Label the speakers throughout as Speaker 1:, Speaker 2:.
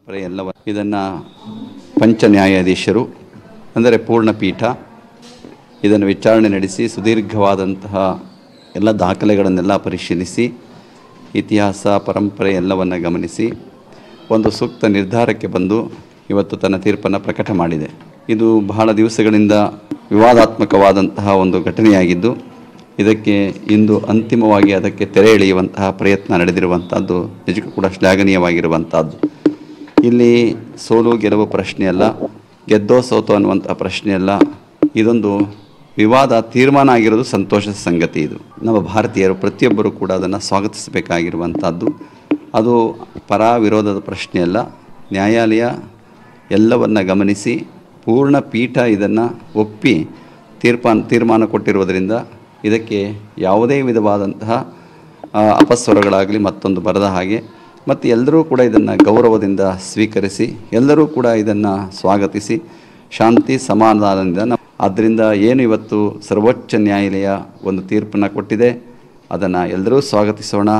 Speaker 1: ಪರಂಪರೆ ಎಲ್ಲವ ಇದನ್ನು ಪಂಚ ನ್ಯಾಯಾಧೀಶರು ಅಂದರೆ ಪೂರ್ಣ ಪೀಠ ಇದನ್ನು ವಿಚಾರಣೆ ನಡೆಸಿ ಸುದೀರ್ಘವಾದಂತಹ ಎಲ್ಲ ದಾಖಲೆಗಳನ್ನೆಲ್ಲ ಪರಿಶೀಲಿಸಿ ಇತಿಹಾಸ ಪರಂಪರೆ ಎಲ್ಲವನ್ನು ಗಮನಿಸಿ ಒಂದು ಸೂಕ್ತ ನಿರ್ಧಾರಕ್ಕೆ ಬಂದು ಇವತ್ತು ತನ್ನ ತೀರ್ಪನ್ನು ಪ್ರಕಟ ಮಾಡಿದೆ ಇದು ಬಹಳ ದಿವಸಗಳಿಂದ ವಿವಾದಾತ್ಮಕವಾದಂತಹ ಒಂದು ಘಟನೆಯಾಗಿದ್ದು ಇದಕ್ಕೆ ಇಂದು ಅಂತಿಮವಾಗಿ ಅದಕ್ಕೆ ತೆರೆ ಎಳೆಯುವಂತಹ ಪ್ರಯತ್ನ ನಡೆದಿರುವಂಥದ್ದು ನಿಜಕ್ಕೂ ಕೂಡ ಶ್ಲಾಘನೀಯವಾಗಿರುವಂಥದ್ದು ಇಲ್ಲಿ ಸೋಲು ಗೆಲುವು ಪ್ರಶ್ನೆ ಅಲ್ಲ ಗೆದ್ದೋ ಸೋತೋ ಅನ್ನುವಂಥ ಪ್ರಶ್ನೆ ಅಲ್ಲ ಇದೊಂದು ವಿವಾದ ತೀರ್ಮಾನ ಆಗಿರೋದು ಸಂತೋಷದ ಸಂಗತಿ ಇದು ನಮ್ಮ ಭಾರತೀಯರು ಪ್ರತಿಯೊಬ್ಬರು ಕೂಡ ಅದನ್ನು ಸ್ವಾಗತಿಸಬೇಕಾಗಿರುವಂಥದ್ದು ಅದು ಪರ ವಿರೋಧದ ಪ್ರಶ್ನೆ ಅಲ್ಲ ನ್ಯಾಯಾಲಯ ಎಲ್ಲವನ್ನು ಗಮನಿಸಿ ಪೂರ್ಣ ಪೀಠ ಇದನ್ನು ಒಪ್ಪಿ ತೀರ್ಪಾನ್ ತೀರ್ಮಾನ ಕೊಟ್ಟಿರುವುದರಿಂದ ಇದಕ್ಕೆ ಯಾವುದೇ ವಿಧವಾದಂತಹ ಆ, ಅಪಸ್ವರಗಳಾಗಲಿ ಮತ್ತೊಂದು ಬರದ ಹಾಗೆ ಮತ್ತು ಎಲ್ಲರೂ ಕೂಡ ಇದನ್ನು ಗೌರವದಿಂದ ಸ್ವೀಕರಿಸಿ ಎಲ್ಲರೂ ಕೂಡ ಇದನ್ನು ಸ್ವಾಗತಿಸಿ ಶಾಂತಿ ಸಮಾಧಾನದಿಂದ ನಾವು ಆದ್ದರಿಂದ ಏನು ಇವತ್ತು ಸರ್ವೋಚ್ಚ ನ್ಯಾಯಾಲಯ ಒಂದು ತೀರ್ಪನ್ನು ಕೊಟ್ಟಿದೆ ಅದನ್ನು ಎಲ್ಲರೂ ಸ್ವಾಗತಿಸೋಣ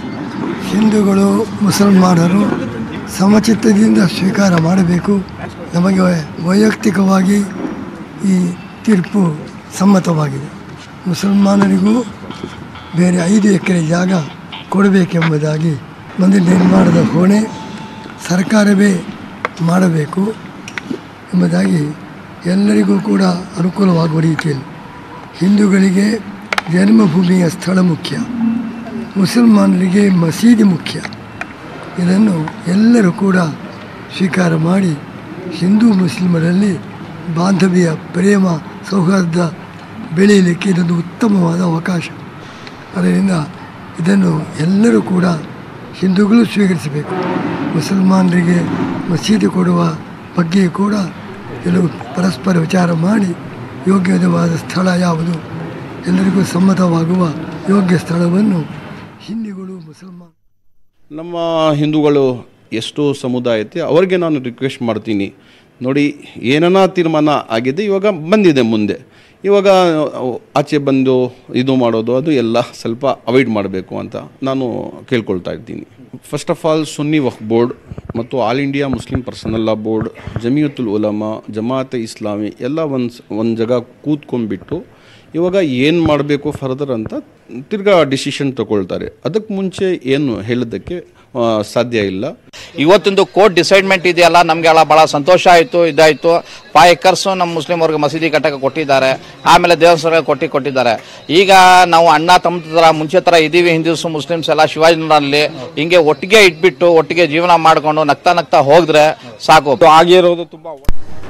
Speaker 2: ಹಿಂದೂಗಳು ಮುಸಲ್ಮಾನರು ಸಮಚಿತ್ತದಿಂದ ಸ್ವೀಕಾರ ಮಾಡಬೇಕು ನಮಗೆ ವೈಯಕ್ತಿಕವಾಗಿ ಈ ತೀರ್ಪು ಸಮ್ಮತವಾಗಿದೆ ಮುಸಲ್ಮಾನರಿಗೂ ಬೇರೆ ಐದು ಎಕರೆ ಜಾಗ ಕೊಡಬೇಕೆಂಬುದಾಗಿ ಮಂದಿರ ನಿರ್ಮಾಣದ ಹೊಣೆ ಸರ್ಕಾರವೇ ಮಾಡಬೇಕು ಎಂಬುದಾಗಿ ಎಲ್ಲರಿಗೂ ಕೂಡ ಅನುಕೂಲವಾಗುವ ರೀತಿಯಲ್ಲಿ ಹಿಂದೂಗಳಿಗೆ ಜನ್ಮಭೂಮಿಯ ಸ್ಥಳ ಮುಖ್ಯ ಮುಸಲ್ಮಾನರಿಗೆ ಮಸೀದಿ ಮುಖ್ಯ ಇದನ್ನು ಎಲ್ಲರೂ ಕೂಡ ಸ್ವೀಕಾರ ಮಾಡಿ ಹಿಂದೂ ಮುಸ್ಲಿಮರಲ್ಲಿ ಬಾಂಧವ್ಯ ಪ್ರೇಮ ಸೌಹಾರ್ದ ಬೆಳೆಯಲಿಕ್ಕೆ ಇದೊಂದು ಉತ್ತಮವಾದ ಅವಕಾಶ ಅದರಿಂದ ಇದನ್ನು ಎಲ್ಲರೂ ಕೂಡ ಹಿಂದೂಗಳು ಸ್ವೀಕರಿಸಬೇಕು ಮುಸಲ್ಮಾನರಿಗೆ ಮಸೀದಿ ಕೊಡುವ ಬಗ್ಗೆ ಕೂಡ ಕೆಲವು ಪರಸ್ಪರ ವಿಚಾರ ಮಾಡಿ ಯೋಗ್ಯವಾದ ಸ್ಥಳ ಯಾವುದು ಎಲ್ಲರಿಗೂ ಸಮ್ಮತವಾಗುವ ಯೋಗ್ಯ ಸ್ಥಳವನ್ನು ಹಿಂದೂಗಳು ಮುಸಲ್ಮಾನ
Speaker 3: ನಮ್ಮ ಹಿಂದೂಗಳು ಎಷ್ಟು ಸಮುದಾಯ ಐತೆ ಅವ್ರಿಗೆ ನಾನು ರಿಕ್ವೆಸ್ಟ್ ಮಾಡ್ತೀನಿ ನೋಡಿ ಏನನ್ನ ತೀರ್ಮಾನ ಆಗಿದೆ ಇವಾಗ ಬಂದಿದೆ ಮುಂದೆ ಇವಾಗ ಆಚೆ ಬಂದು ಇದು ಮಾಡೋದು ಅದು ಎಲ್ಲ ಸ್ವಲ್ಪ ಅವಾಯ್ಡ್ ಮಾಡಬೇಕು ಅಂತ ನಾನು ಕೇಳ್ಕೊಳ್ತಾ ಇದ್ದೀನಿ first of all Sunni Waqf Board ಮತ್ತು All India Muslim Personal Law Board Jamiatul Ulama Jamaate Islami ಎಲ್ಲ ಒಂದು ಒಂದು ಜಾಗ ಕೂತ್ಕೊಂಡ್ಬಿಟ್ಟು ಇವಾಗ ಏನು ಮಾಡಬೇಕು ಫರ್ದರ್ ಅಂತ ತಿರ್ಗಾ ಡಿಸಿಷನ್ ತಗೊಳ್ತಾರೆ ಅದಕ್ಕೆ ಮುಂಚೆ ಏನು ಹೇಳೋದಕ್ಕೆ ಆ, ಸಾಧ್ಯ ಇಲ್ಲ
Speaker 4: ಇವತ್ತೊಂದು ಕೋರ್ಟ್ ಡಿಸೈಡ್ಮೆಂಟ್ ಇದೆಯಲ್ಲ ನಮಗೆಲ್ಲ ಭಾಳ ಸಂತೋಷ ಆಯಿತು ಇದಾಯಿತು ಫೈವ್ ಎಕರ್ಸು ನಮ್ಮ ಮುಸ್ಲಿಮವ್ರಿಗೆ ಮಸೀದಿ ಕಟ್ಟಕ್ಕೆ ಕೊಟ್ಟಿದ್ದಾರೆ ಆಮೇಲೆ ದೇವಸ್ಥಾನ ಕೊಟ್ಟು ಕೊಟ್ಟಿದ್ದಾರೆ ಈಗ ನಾವು ಅಣ್ಣ ತಮ್ಮ ಥರ ಮುಂಚೆ ಥರ ಇದ್ದೀವಿ ಹಿಂದೂಸು ಮುಸ್ಲಿಮ್ಸ್ ಎಲ್ಲ ಶಿವಾಜಿನಲ್ಲಿ ಹಿಂಗೆ ಒಟ್ಟಿಗೆ ಇಟ್ಬಿಟ್ಟು ಒಟ್ಟಿಗೆ ಜೀವನ ಮಾಡಿಕೊಂಡು ನಗ್ತಾ ನಗ್ತಾ ಹೋಗಿದ್ರೆ ಸಾಕು
Speaker 5: ಆಗಿರೋದು ತುಂಬ